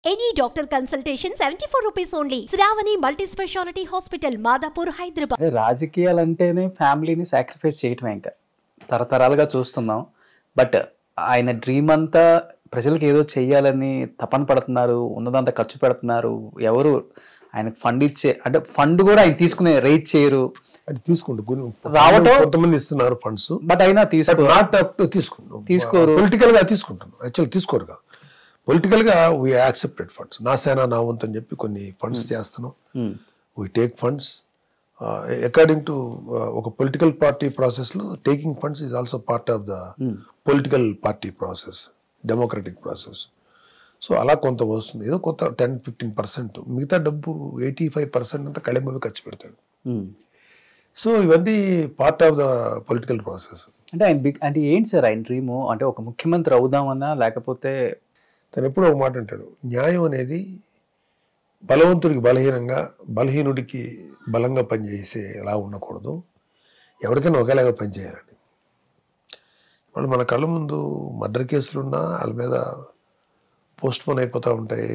Any doctor consultation 74 rupees only. Sravani Multi Speciality Hospital, Madapur, Hyderabad. అదే రాజకీయాలు అంటేనే ఫ్యామిలీని సాక్రిఫైస్ చేయటమే ఇంకా తరతరాలుగా చూస్తున్నాం బట్ ఆయన డ్రీమ్ అంతా ప్రజలకు ఏదో చెయ్యాలని తపన పడుతున్నారు ఉన్నదంతా ఖర్చు పెడుతున్నారు ఎవరు ఆయనకు ఫండ్ ఇచ్చే అంటే ఫండ్ కూడా ఆయన తీసుకునే రేట్ చేయరు అది తీసుకుంటూ కొన్ని- రావటం- కొంతమంది ఇస్తున్నారు ఫండ్స్ బట్ అయినా తీసుకో నాట్ అప్ టు తీసుకుంటాం తీసుకోరు. పొలిటికల్ గా తీసుకుంటాను యాక్చువల్ తీసుకోరుగా పొలిటికల్ గా వీ యాక్సెప్టెడ్ ఫండ్స్ నా సేన నా వంతు అని చెప్పి కొన్ని ఫండ్స్ చేస్తున్నాం um, we take funds according to ఒక పొలిటికల్ పార్టీ ప్రాసెస్ లో taking funds is also part of the um, political party process democratic process so అలా కొంత వస్తుంది ఏదో కొంత టెన్ ఫిఫ్టీన్ పర్సెంట్ మిగతా డబ్బు ఎయిటీ ఫైవ్ పర్సెంట్ అంతా కళింబవి ఖర్చు పెడతాడు ఉమ్. సో ఇవన్నీ part of the political process అంటే ఆయన బిగ్ అంటే ఏంటి సార్ ఆయన డ్రీమ్ అంటే ఒక ముఖ్యమంత్రి అవుదామన్నా లేకపోతే తను ఎప్పుడో ఒక మాట అంటాడు న్యాయం అనేది బలవంతుడికి బలహీనంగా బలహీనుడికి బలంగా పనిచేసే ఎలా ఉండకూడదు ఎవరికైనా ఒకేలాగా పనిచేయాలని వాళ్ళు మన కళ్ళ ముందు మర్డర్ కేసులు ఉన్నా వాళ్ళ మీద పోస్ట్ పోన్ అయిపోతూ ఉంటాయి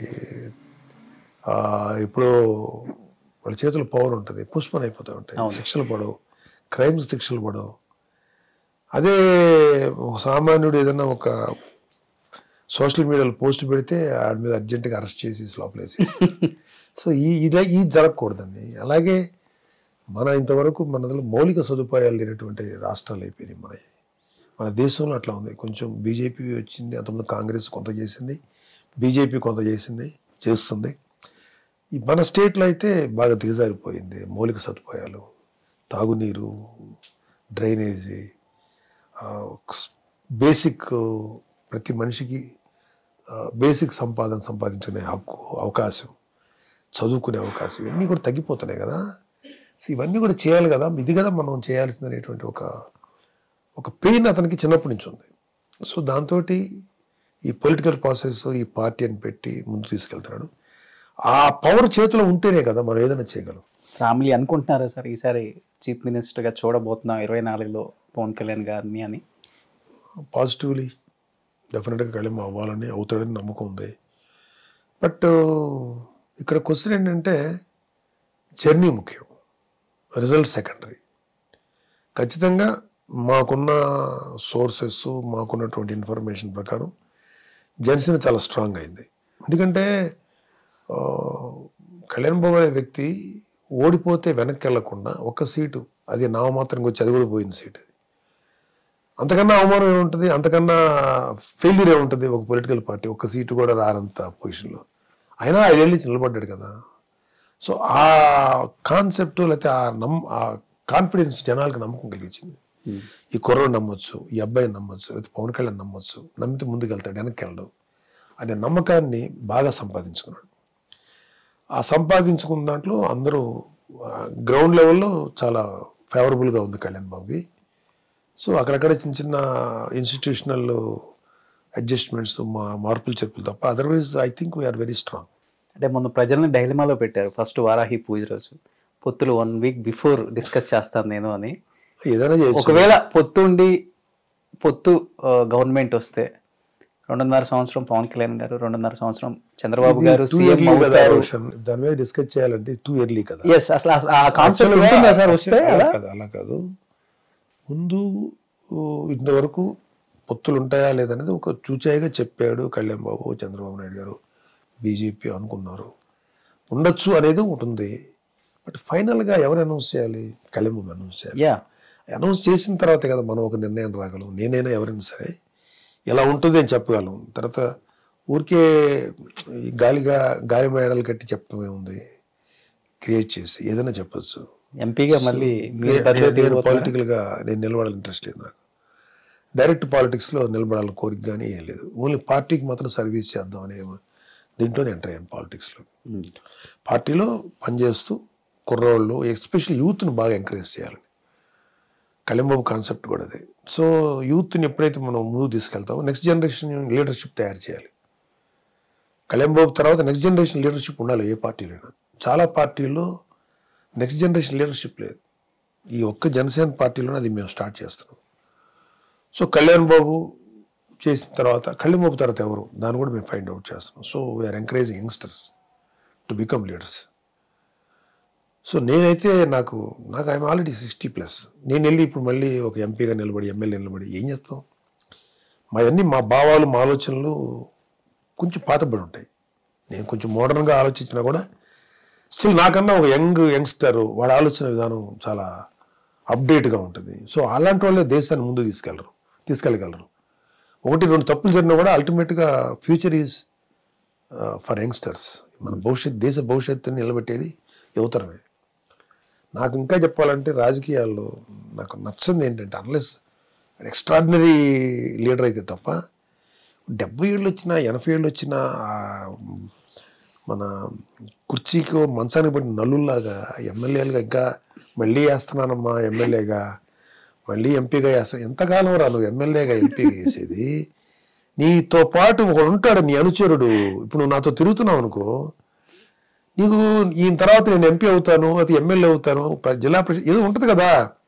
ఆ, ఇప్పుడు వాళ్ళ చేతులు పవర్ ఉంటుంది పోస్ట్ పోన్ అయిపోతూ ఉంటాయి అవును. శిక్షలు పడవు క్రైమ్స్ శిక్షలు పడవు అదే ఒక సామాన్యుడు ఏదైనా ఒక సోషల్ మీడియాలో పోస్ట్ పెడితే ఆడి మీద అర్జెంటుగా అరెస్ట్ చేసి లోపలేసి సో ఈ ఇలా ఈ జరగకూడదండి అలాగే మన ఇంతవరకు మనలో మౌలిక సదుపాయాలు లేనటువంటి రాష్ట్రాలు అయిపోయినాయి మన మన దేశంలో అట్లా ఉంది కొంచెం బీజేపీ వచ్చింది అంతకుముందు కాంగ్రెస్ కొంత చేసింది బీజేపీ కొంత చేసింది చేస్తుంది ఈ మన స్టేట్లో అయితే బాగా దిగజారిపోయింది మౌలిక సదుపాయాలు తాగునీరు డ్రైనేజీ బేసిక్ ప్రతి మనిషికి బేసిక్ సంపాదన సంపాదించుకునే హక్కు అవకాశం చదువుకునే అవకాశం ఇవన్నీ కూడా తగ్గిపోతున్నాయి కదా సో ఇవన్నీ కూడా చేయాలి కదా ఇది కదా మనం చేయాల్సింది అనేటువంటి ఒక ఒక పెయిన్ అతనికి చిన్నప్పటి నుంచి ఉంది సో దాంతో ఈ పొలిటికల్ ప్రాసెస్ ఈ పార్టీ అని పెట్టి ముందు తీసుకెళ్తున్నాడు ఆ పవర్ చేతిలో ఉంటేనే కదా మనం ఏదైనా చేయగలం ఫ్యామిలీ అనుకుంటున్నారా సార్ ఈసారి చీఫ్ మినిస్టర్గా చూడబోతున్నాం ఇరవై నాలుగులో పవన్ కళ్యాణ్ గారిని అని పాజిటివ్లీ డెఫినెట్గా కళిమ అవ్వాలని అవుతాడని నమ్మకం ఉంది బట్ ఇక్కడ క్వశ్చన్ ఏంటంటే జర్నీ ముఖ్యం రిజల్ట్ సెకండరీ ఖచ్చితంగా మాకున్న సోర్సెస్ మాకున్నటువంటి ఇన్ఫర్మేషన్ ప్రకారం జనసేన చాలా స్ట్రాంగ్ అయింది ఎందుకంటే ఆ, కళ్యాణ్ బాబు అనే వ్యక్తి ఓడిపోతే వెనక్కి వెళ్లకుండా ఒక్క సీటు అది నామమాత్రంగా వచ్చి అది కూడా పోయింది సీట్ అది అంతకన్నా అవమానం ఏముంటుంది అంతకన్నా ఫెయిల్యూర్ ఏముంటుంది ఒక పొలిటికల్ పార్టీ ఒక సీటు కూడా రానంత పొజిషన్లో అయినా ఐదేళ్ళ నుంచి నిలబడ్డాడు కదా సో ఆ కాన్సెప్ట్ లేకపోతే ఆ నమ్ ఆ కాన్ఫిడెన్స్ జనాలకు నమ్మకం కలిగించింది ఉమ్, ఈ కుర్రోడు నమ్మొచ్చు ఈ అబ్బాయిని నమ్మొచ్చు లేకపోతే పవన్ కళ్యాణ్ నమ్మొచ్చు నమ్మితే ముందుకు వెళ్తాడు వెనక్కి వెళ్ళడు అనే నమ్మకాన్ని బాగా సంపాదించుకున్నాడు ఆ సంపాదించుకున్న దాంట్లో అందరూ గ్రౌండ్ లెవెల్లో చాలా ఫేవరబుల్గా ఉంది కళ్యాణ్ బాబుకి సో అక్కడక్కడ చిన్న చిన్న ఇన్స్టిట్యూషనల్ అడ్జస్ట్మెంట్స్ మా మార్పులు చెప్పులు తప్ప otherwise I think we're very strong అంటే మొన్న ప్రజల్ని డైలమాలో పెట్టారు ఫస్ట్ వారాహి పూజ రోజు పొత్తులు వన్ వీక్ బిఫోర్ డిస్కస్ చేస్తాను నేను అని ఏదైనా చేయొచ్చు ఒకవేళ పొత్తు ఉండి పొత్తు గవర్నమెంట్ వస్తే రెండున్నర సంవత్సరం పవన్ కళ్యాణ్ గారు రెండున్నర సంవత్సరం చంద్రబాబు గారు టూ సీఎం ఎర్లీ కదా అవుతారు రోషన్ దాని మీద డిస్కస్ చేయాలంటే టూ ఎర్లీ కదా ఎస్ అసలు ఆ- ఆ కాన్సెప్ట్ Actually గా- ఉంటుందా సార్ వస్తే అలా అలా కాదు అలా కాదు ముందు ఊ, ఇంతవరకు పొత్తులు ఉంటాయా లేదనేది ఒక చూచాయిగా చెప్పాడు కళ్యాణ్ బాబు చంద్రబాబు నాయుడు గారు బీజేపీ అనుకున్నారు ఉండొచ్చు అనేది ఉంటుంది బట్ ఫైనల్గా ఎవరు అనౌన్స్ చేయాలి కళ్యాణ్ బాబు అనౌన్స్ చేయాలి యా అనౌన్స్ చేసిన తర్వాతే కదా మనం ఒక నిర్ణయం రాగలం నేనైనా ఎవరైనా సరే ఇలా ఉంటుంది అని చెప్పగలం తర్వాత ఊరికే ఈ గాలిగా గాలి మేడలు కట్టి చెప్పడమే ఉంది క్రియేట్ చేసి ఏదైనా చెప్పొచ్చు ఎంపీగా మళ్ళీ మీరు నే- బరిలో నేను దిగబోతున్నారా? పొలిటికల్ గా నేను నిలబడాలని ఇంట్రెస్ట్ లేదు నాకు డైరెక్ట్ పాలిటిక్స్ లో నిలబడాలని కోరిక కానీ ఏం లేదు ఓన్లీ పార్టీకి మాత్రం సర్వీస్ చేద్దాం అనే దీంట్లోనే ఎంటర్ అయ్యాను పాలిటిక్స్ లో ఉమ్, పార్టీలో పనిచేస్తూ కుర్రోళ్ళు ఎస్పెషల్ యూత్ని బాగా ఎంకరేజ్ చేయాలని కళింబాబు కాన్సెప్ట్ కూడా అదే సో యూత్ని ఎప్పుడైతే మనం ముందుకు తీసుకెళ్తామో నెక్స్ట్ జనరేషన్ లీడర్షిప్ తయారు చేయాలి కళ్యాణ్ తర్వాత నెక్స్ట్ జనరేషన్ లీడర్షిప్ ఉండాలి ఏ పార్టీలైనా చాలా పార్టీల్లో నెక్స్ట్ జనరేషన్ లీడర్షిప్ లేదు ఈ ఒక్క జనసేన పార్టీలోనే అది మేము స్టార్ట్ చేస్తున్నాం సో కళ్యాణ్ బాబు చేసిన తర్వాత కళ్ళు మోపు తర్వాత ఎవరు దాన్ని కూడా మేము ఫైండ్ అవుట్ చేస్తున్నాం so we're encouraging youngsters to become leaders so నేనైతే నాకు నాకు ఐఎమ్ ఆల్రెడీ సిక్స్టీ ప్లస్ నేను వెళ్ళి ఇప్పుడు మళ్ళీ ఒక ఎంపీగా నిలబడి ఎమ్మెల్యే నిలబడి ఏం చేస్తాం మా అన్ని మా భావాలు మా ఆలోచనలు కొంచెం పాతబడి ఉంటాయి నేను కొంచెం మోడర్న్గా ఆలోచించినా కూడా స్టిల్ నాకన్నా ఒక యంగ్ యంగ్స్టర్ వాడి ఆలోచన విధానం చాలా అప్డేట్గా ఉంటుంది సో అలాంటి వాళ్ళే దేశాన్ని ముందు తీసుకెళ్ళరు తీసుకెళ్ళగలరు ఒకటి రెండు తప్పులు జరిగినా కూడా అల్టిమేట్గా ఫ్యూచర్ ఈజ్ ఫర్ యంగ్స్టర్స్ మన భవిష్యత్ దేశ భవిష్యత్తుని నిలబెట్టేది యువతరమే నాకు ఇంకా చెప్పాలంటే రాజకీయాల్లో నాకు నచ్చింది ఏంటంటే అన్లెస్ ఎక్స్ట్రాడినరీ లీడర్ అయితే తప్ప డెబ్బై ఏళ్ళు వచ్చినా ఎనభై ఏళ్ళు వచ్చినా ఆ మన కుర్చీకి మంచానికి పడిన నల్లుల్లాగా ఎమ్మెల్యేలుగా ఇంకా మళ్ళీ వేస్తున్నానమ్మా ఎమ్మెల్యేగా మళ్ళీ ఎంపీగా వేస్తాను ఎంతకాలం రా నువ్వు ఎమ్మెల్యేగా ఎంపీగా వేసేది నీతో పాటు ఒకడు ఉంటాడు నీ అనుచరుడు ఇప్పుడు నువ్వు నాతో తిరుగుతున్నావు అనుకో నీకు ఈయన తర్వాత నేను ఎంపీ అవుతాను అది ఎమ్మెల్యే అవుతాను ప- జిల్లా పరిషత్ ఏదో ఉంటుంది కదా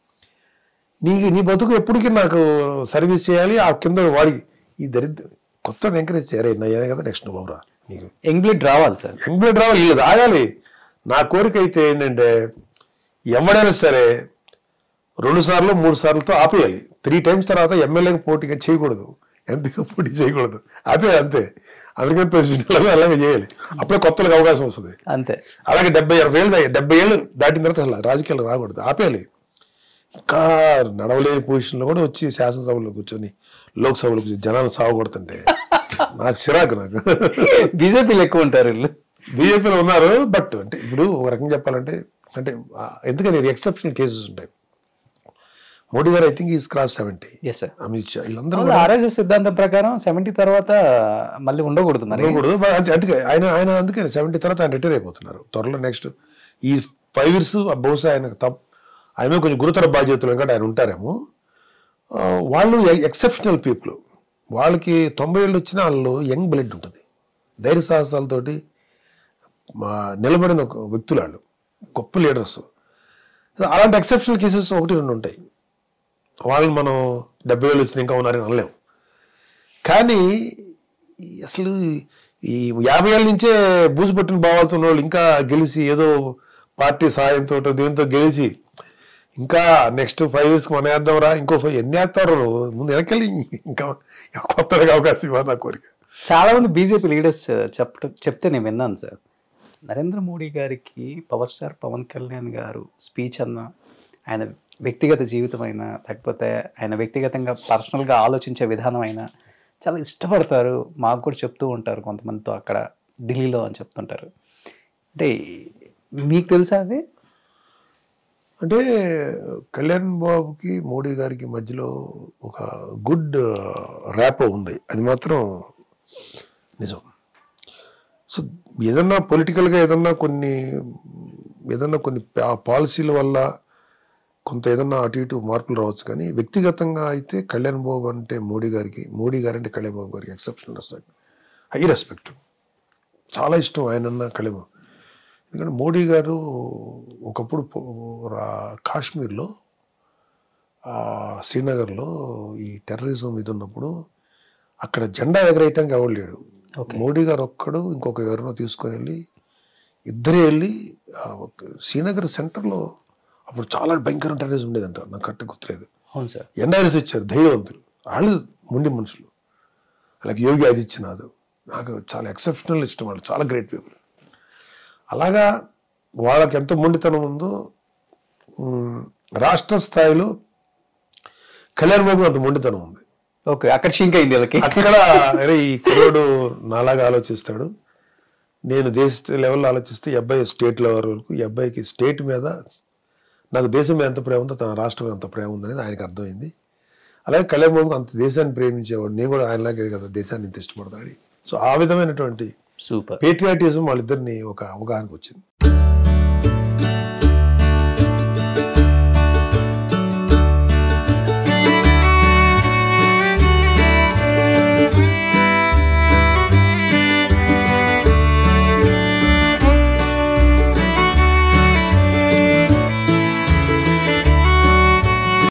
నీ నీ బతుకు ఎప్పటికీ నాకు సర్వీస్ చేయాలి ఆ కింద వాడి ఈ దరిద్ర కొత్త ఎంకరేజ్ చేయరే నయ్యానే కదా నెక్స్ట్ నువ్వు అవరా నీకు యంగ్ బ్లడ్ రావాలి సార్ యంగ్ బ్లడ్ రావాలి లేదు ఆగాలి నా కోరిక అయితే ఏంటంటే ఎవడైనా సరే రెండు సార్లు మూడు సార్లతో ఆపేయాలి త్రీ టైమ్స్ తర్వాత ఎమ్మెల్యేకి పోటీగా చేయకూడదు ఎంపీగా పోటీ చేయకూడదు ఆపేయాలి అంతే అమెరికన్ ప్రెసిడెంట్ అలాగే చేయాలి అప్పుడే కొత్తలకు అవకాశం వస్తుంది అంతే అలాగే డెబ్బై ఇరవై ఏళ్ళు దాకా- డెబ్బై ఏళ్ళు దాటిన తర్వాత అసలు రాజకీయాలు రాకూడదు ఆపేయాలి ఇంకా నడవలేని పొజిషన్లో కూడా వచ్చి శాసనసభలో కూర్చొని లోక్సభలో కూర్చొని జనాలు సాగకూడుతుంటే నాకు చిరాకు నాకు బీజేపీలు ఎక్కువ ఉంటారు వీళ్ళు బీజేపీలో ఉన్నారు బట్ అంటే ఇప్పుడు ఒక రకంగా చెప్పాలంటే అంటే ఆ, ఎందుకని ఎక్సెప్షనల్ కేసెస్ ఉంటాయి Modi garu I think is cross seventies sir Amit Shah వీళ్ళందరూ కూడా ఆర్ఎస్ఎస్ సిద్ధాంతం ప్రకారం సెవెంటీ తర్వాత మళ్ళీ ఉండకూడదు మరి ఉండకూడదు బట్ అంతే అందుకే ఆయన ఆయన అందుకే సెవెంటీ తర్వాత ఆయన రిటైర్ అయిపోతున్నారు త్వరలో నెక్స్ట్ ఈ ఫైవ్ ఇయర్స్ బహుశా ఆయనకు తప్ప ఆయన మీద కొంచెం గురుతర బాధ్యతలు ఎందుకంటే ఆయన ఉంటారేమో ఆ, వాళ్ళు ఎక్సెప్షనల్ పీపుల్ వాళ్ళకి తొంభై ఏళ్ళు వచ్చిన వాళ్ళు యంగ్ బ్లడ్ ఉంటుంది ధైర్య సాహసాలతోటి మా నిలబడిన ఒక వ్యక్తులు వాళ్ళు గొప్ప లీడర్స్ అలాంటి ఎక్సెప్షనల్ కేసెస్ ఒకటి రెండు ఉంటాయి వాళ్ళు మనం డెబ్బై వేలు వచ్చిన ఇంకా ఉన్నారని అనలేము కానీ ఈ అసలు ఈ యాభై ఏళ్ళ నుంచే బూజు పట్టిన భావాలతో ఉన్న వాళ్ళు ఇంకా గెలిచి ఏదో పార్టీ సాయంతో దీంతో గెలిచి ఇంకా నెక్స్ట్ ఫైవ్ ఇయర్స్కి మన వేద్దాంరా ఇంకో ఫైవ్ ఎన్ని వేస్తారు ముందు వెనకెళ్ళి ఇంకా కొత్తగా అవకాశం ఇవ్వాలి నా కోరిక చాలా మంది బీజేపీ లీడర్స్ చెప్ప చెప్తే నేను విన్నాను సార్ నరేంద్ర మోడీ గారికి పవర్ స్టార్ పవన్ కళ్యాణ్ గారు స్పీచ్ అన్న ఆయన వ్యక్తిగత జీవితం అయినా లేకపోతే ఆయన వ్యక్తిగతంగా పర్సనల్గా ఆలోచించే విధానం అయినా చాలా ఇష్టపడతారు మాకు కూడా చెప్తూ ఉంటారు కొంతమందితో అక్కడ ఢిల్లీలో అని చెప్తుంటారు అంటే మీకు తెలుసా అది అంటే కళ్యాణ్ బాబుకి మోడీ గారికి మధ్యలో ఒక గుడ్ ర్యాపో ఉంది అది మాత్రం నిజం సో ఏదన్నా పొలిటికల్గా ఏదన్నా కొన్ని ఏదన్నా కొన్ని పా- పాలసీల వల్ల కొంత ఏదన్నా అటు ఇటు మార్పులు రావచ్చు కానీ వ్యక్తిగతంగా అయితే కళ్యాణ్ బాబు అంటే మోడీ గారికి మోడీ గారు అంటే కళ్యాణ్ బాబు గారికి ఎక్సెప్షనల్ రెస్పెక్ట్ హై రెస్పెక్ట్ చాలా ఇష్టం ఆయనన్న కళ్యాణ్ బాబు ఎందుకంటే మోడీ గారు ఒకప్పుడు పో- రా- కాశ్మీర్లో ఆ, శ్రీనగర్లో ఈ టెర్రరిజం ఇది ఉన్నప్పుడు అక్కడ జెండా ఎగరేయటానికి ఎవరు లేడు ఓకే మోడీ గారు ఒక్కడు ఇంకొక ఎవరినో తీసుకొని వెళ్ళి ఇద్దరే వెళ్ళి ఆ, ఒక శ్రీనగర్ సెంటర్లో అప్పుడు చాలా భయంకరం టెర్రరిజం ఉండేదంట నాకు కరెక్ట్ గుర్తులేదు అవును సార్ ఎన్ఆర్ఎస్ వచ్చారు ధైర్యవంతులు వాళ్ళు మొండి మనుషులు అలాగే యోగి ఆదిత్యనాథ్ నాకు చాలా ఎక్సెప్షనల్ ఇష్టం వాళ్ళు చాలా గ్రేట్ పీపుల్ అలాగా వాళ్ళకి ఎంత మొండితనం ఉందో ఉమ్, రాష్ట్ర స్థాయిలో కళ్యాణ్ బాబు అంత మొండితనం ఉంది ఓకే అక్కడ షింక్ అయింది వీళ్ళకి అక్కడ అరే ఈ కుర్రోడు నాలాగా ఆలోచిస్తాడు నేను దేశ లెవెల్లో ఆలోచిస్తే ఈ అబ్బాయి స్టేట్ లెవెల్ వరకు ఈ అబ్బాయికి స్టేట్ మీద నాకు దేశం మీద ఎంత ప్రేమ ఉందో తన రాష్ట్రం మీద అంత ప్రేమ ఉందనేది ఆయనకు అర్థమైంది అలాగే కళ్యాణ్ బాబు అంత దేశాన్ని ప్రేమించేవాడు నేను కూడా ఆయనలాగే కదా దేశాన్ని ఇంత ఇష్టపడతాడు సో ఆ విధమైనటువంటి సూపర్ పేట్రియాటిజం వాళ్ళిద్దరిని ఒక అవగాహనకు వచ్చింది